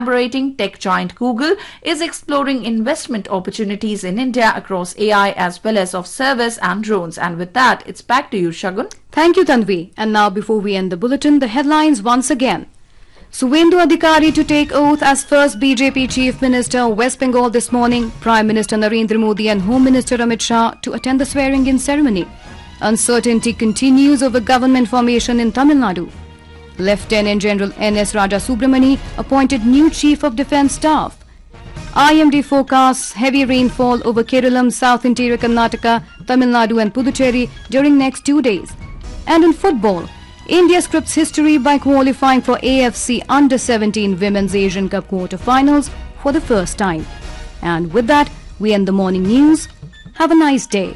Collaborating tech giant Google is exploring investment opportunities in India across AI as well as of service and drones. And with that, it's back to you, Shagun. Thank you, Tanvi. And now, before we end the bulletin, the headlines once again. Suvendu Adhikari to take oath as first BJP Chief Minister of West Bengal this morning. Prime Minister Narendra Modi and Home Minister Amit Shah to attend the swearing-in ceremony. Uncertainty continues over government formation in Tamil Nadu. Lieutenant General N.S. Raja Subramani appointed new Chief of Defence Staff. IMD forecasts heavy rainfall over Keralam, South Interior Karnataka, Tamil Nadu and Puducherry during next two days. And in football, India scripts history by qualifying for AFC Under-17 Women's Asian Cup quarter-finals for the first time. And with that, we end the morning news. Have a nice day.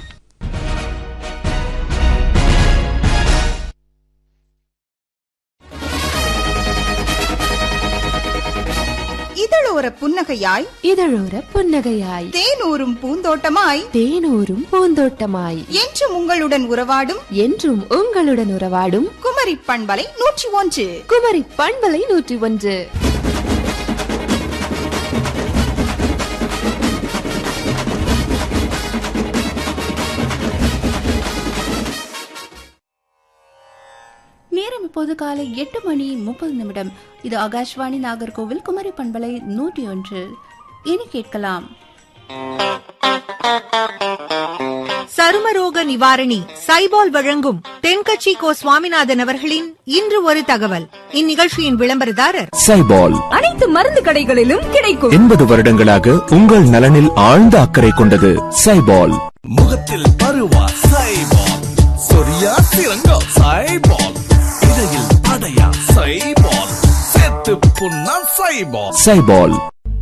இதழோர புன்னகையாய் இதழோர புன்னகையாய் தேனூரும் பூந்தோட்டமாய் தேனூரும் பூந்தோட்டமாய் என்றும் உங்களுடன் உறவாடும் என்றும் உங்களுடன் உறவாடும் குமரி பண்பலை நூற்றி ஒன்று குமரி பண்பலை நூற்றி ஒன்று நேரம் இப்போது காலை எட்டு மணி முப்பது நிமிடம் இது ஆகாஷ்வாணி நாகர்கோவில் குமரி பண்பலை நூற்றி ஒன்று இனி கேட்கலாம் சருமரோக நிவாரணி சைபால் வழங்கும் தென்கட்சி கோ சுவாமிநாதன் அவர்களின் இன்று ஒரு தகவல் இந்நிகழ்ச்சியின் விளம்பரதாரர் சைபால் அனைத்து மருந்து கடைகளிலும் கிடைக்கும் எண்பது வருடங்களாக உங்கள் நலனில் ஆழ்ந்த அக்கறை கொண்டது சைபால் முகத்தில் பருவா சைபால் சொரியா சிறங்கா சைபால் இடையில் அடையா சைபால் செத்து புண்ணா சைபால் சைபால்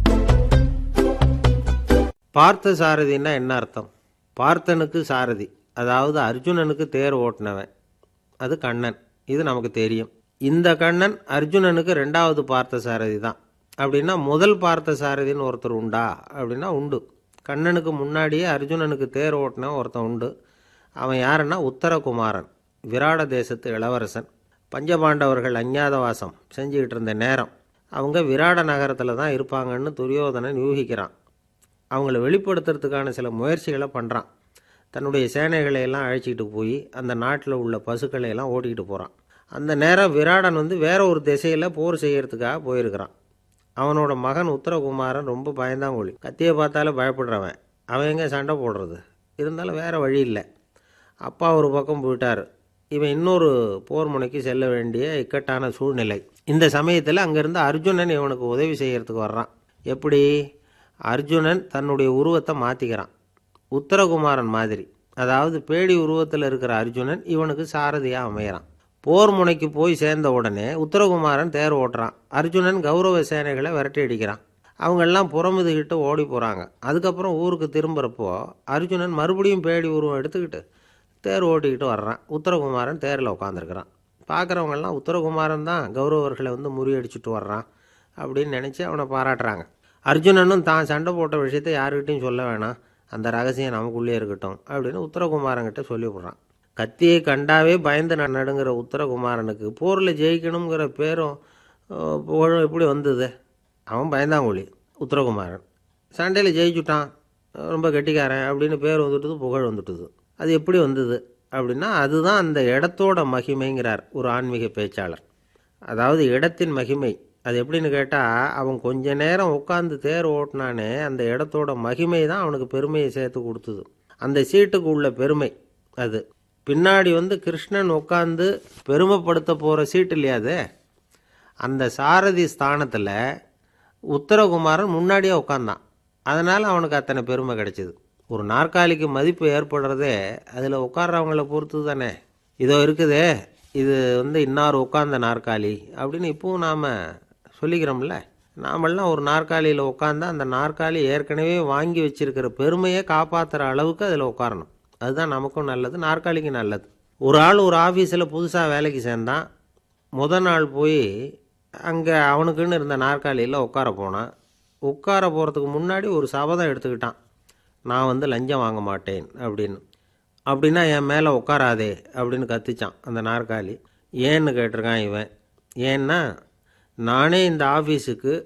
பார்த்த சாரதின்னா என்ன அர்த்தம் பார்த்தனுக்கு சாரதி அதாவது அர்ஜுனனுக்கு தேர் ஓட்டினவன் அது கண்ணன் இது நமக்கு தெரியும் இந்த கண்ணன் அர்ஜுனனுக்கு ரெண்டாவது பார்த்த சாரதி தான் அப்படின்னா முதல் பார்த்த சாரதின்னு ஒருத்தர் உண்டா அப்படின்னா உண்டு கண்ணனுக்கு முன்னாடியே அர்ஜுனனுக்கு தேர் ஓட்டின ஒருத்தன் உண்டு அவன் யாருன்னா உத்தரகுமாரன் விராட தேசத்து இளவரசன் பஞ்சபாண்டவர்கள் அஞ்ஞாதவாசம் செஞ்சுக்கிட்டு இருந்த நேரம் அவங்க விராட நகரத்தில் தான் இருப்பாங்கன்னு துரியோதனன் யூகிக்கிறான் அவங்கள வெளிப்படுத்துறதுக்கான சில முயற்சிகளை பண்ணுறான் தன்னுடைய சேனைகளை எல்லாம் அழைச்சிக்கிட்டு போய் அந்த நாட்டில் உள்ள பசுக்களை எல்லாம் ஓட்டிக்கிட்டு போகிறான் அந்த நேரம் விராடன் வந்து வேற ஒரு திசையில் போர் செய்யறதுக்காக போயிருக்கிறான் அவனோட மகன் உத்தரகுமாரன் ரொம்ப பயந்தாங்கோழி கத்தியை பார்த்தாலே பயப்படுறவன் அவன் எங்கே சண்டை போடுறது இருந்தாலும் வேற வழி இல்லை அப்பா ஒரு பக்கம் போயிட்டார் இவன் இன்னொரு போர் முனைக்கு செல்ல வேண்டிய இக்கட்டான சூழ்நிலை இந்த சமயத்தில் அங்கேருந்து அர்ஜுனன் இவனுக்கு உதவி செய்யறதுக்கு வர்றான் எப்படி அர்ஜுனன் தன்னுடைய உருவத்தை மாற்றிக்கிறான் உத்தரகுமாரன் மாதிரி அதாவது பேடி உருவத்தில் இருக்கிற அர்ஜுனன் இவனுக்கு சாரதியாக அமையிறான் போர் முனைக்கு போய் சேர்ந்த உடனே உத்தரகுமாரன் தேர் ஓட்டுறான் அர்ஜுனன் கௌரவ சேனைகளை விரட்டி அடிக்கிறான் அவங்கெல்லாம் புறமுதுகிட்டு ஓடி போகிறாங்க அதுக்கப்புறம் ஊருக்கு திரும்புகிறப்போ அர்ஜுனன் மறுபடியும் பேடி உருவம் எடுத்துக்கிட்டு தேர் ஓட்டிக்கிட்டு வர்றான் உத்தரகுமாரன் தேரில் உட்காந்துருக்கிறான் பார்க்குறவங்கெல்லாம் உத்தரகுமாரன் தான் கௌரவர்களை வந்து முறியடிச்சிட்டு வர்றான் அப்படின்னு நினச்சி அவனை பாராட்டுறாங்க அர்ஜுனனும் தான் சண்டை போட்ட விஷயத்தை யாருக்கிட்டையும் சொல்ல வேணாம் அந்த ரகசியம் நமக்குள்ளே இருக்கட்டும் அப்படின்னு உத்தரகுமாரன்கிட்ட சொல்லி விட்றான் கத்தியை கண்டாவே பயந்து ந- நடுங்கிற உத்தரகுமாரனுக்கு போரில் ஜெயிக்கணுங்கிற பேரும் அஹ், புகழும் எப்படி வந்தது அவன் பயந்தாங்கொழி உத்தரகுமாரன் சண்டையில் ஜெயிச்சுட்டான் அஹ், ரொம்ப கெட்டிக்காரன் அப்படின்னு பேர் வந்துட்டுது புகழ் வந்துட்டுது அது எப்படி வந்தது அப்படின்னா அதுதான் அந்த இடத்தோட மகிமைங்கிறார் ஒரு ஆன்மீக பேச்சாளர் அதாவது இடத்தின் மகிமை அது எப்படின்னு கேட்டால் அவன் கொஞ்ச நேரம் உட்காந்து தேர் ஓட்டினானே அந்த இடத்தோட மகிமை தான் அவனுக்கு பெருமையை சேர்த்து கொடுத்தது அந்த சீட்டுக்கு உள்ள பெருமை அது பின்னாடி வந்து கிருஷ்ணன் உட்காந்து பெருமைப்படுத்த போகிற சீட்டு இல்லையா அது அந்த சாரதி ஸ்தானத்தில் உத்தரகுமாரன் முன்னாடியே உட்காந்தான் அதனால் அவனுக்கு அத்தனை பெருமை கிடைச்சிது ஒரு நாற்காலிக்கு மதிப்பு ஏற்படுறதே அதில் உட்கார்றவங்கள பொறுத்து தானே இதோ இருக்குதே இது வந்து இன்னார் உட்கார்ந்த நாற்காலி அப்படின்னு இப்பவும் நாம் சொல்லிக்கிறோம்ல நாமெல்லாம் ஒரு நாற்காலியில் உட்காந்தா அந்த நாற்காலி ஏற்கனவே வாங்கி வச்சிருக்கிற பெருமையை காப்பாற்றுற அளவுக்கு அதில் உட்காரணும் அதுதான் நமக்கும் நல்லது நாற்காலிக்கு நல்லது ஒரு ஆள் ஒரு ஆஃபீஸில் புதுசாக வேலைக்கு சேர்ந்தான் முத நாள் போய் அங்கே அவனுக்குன்னு இருந்த நாற்காலியில் உட்கார போனான் உட்கார போகிறதுக்கு முன்னாடி ஒரு சபதம் எடுத்துக்கிட்டான் நான் வந்து லஞ்சம் வாங்க மாட்டேன் அப்படின்னு அப்படின்னா என் மேலே உட்காராதே அப்படின்னு கத்திச்சான் அந்த நாற்காலி ஏன்னு கேட்டிருக்கான் இவன் ஏன்னா நானே இந்த ஆஃபீஸுக்கு